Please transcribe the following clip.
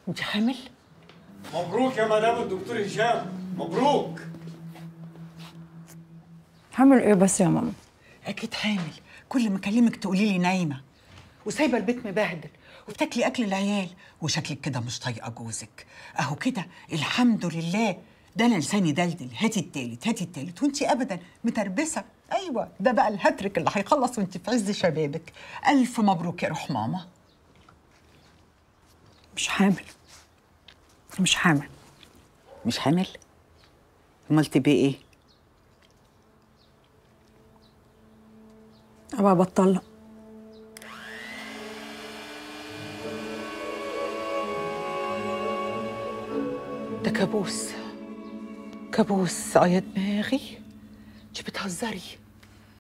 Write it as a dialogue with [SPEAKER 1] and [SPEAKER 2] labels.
[SPEAKER 1] انت حامل
[SPEAKER 2] مبروك يا مدام الدكتور هشام مبروك
[SPEAKER 3] حامل ايه بس يا ماما
[SPEAKER 1] اكيد حامل كل ما اكلمك تقولي لي نايمه وسايبه البيت مبهدل وبتاكلي اكل العيال وشكلك كده مش طايقه جوزك اهو كده الحمد لله ده انا لساني دلدل هاتي التالت هاتي التالت وانت ابدا متربسه ايوه ده بقى الهاتريك اللي هيخلص وانت في عز شبابك الف مبروك يا روح ماما
[SPEAKER 3] مش حامل مش حامل
[SPEAKER 1] مش حامل امال تبقي ايه
[SPEAKER 3] ابقى بطلق
[SPEAKER 1] ده كابوس كابوس اه يا دماغي انت بتهزري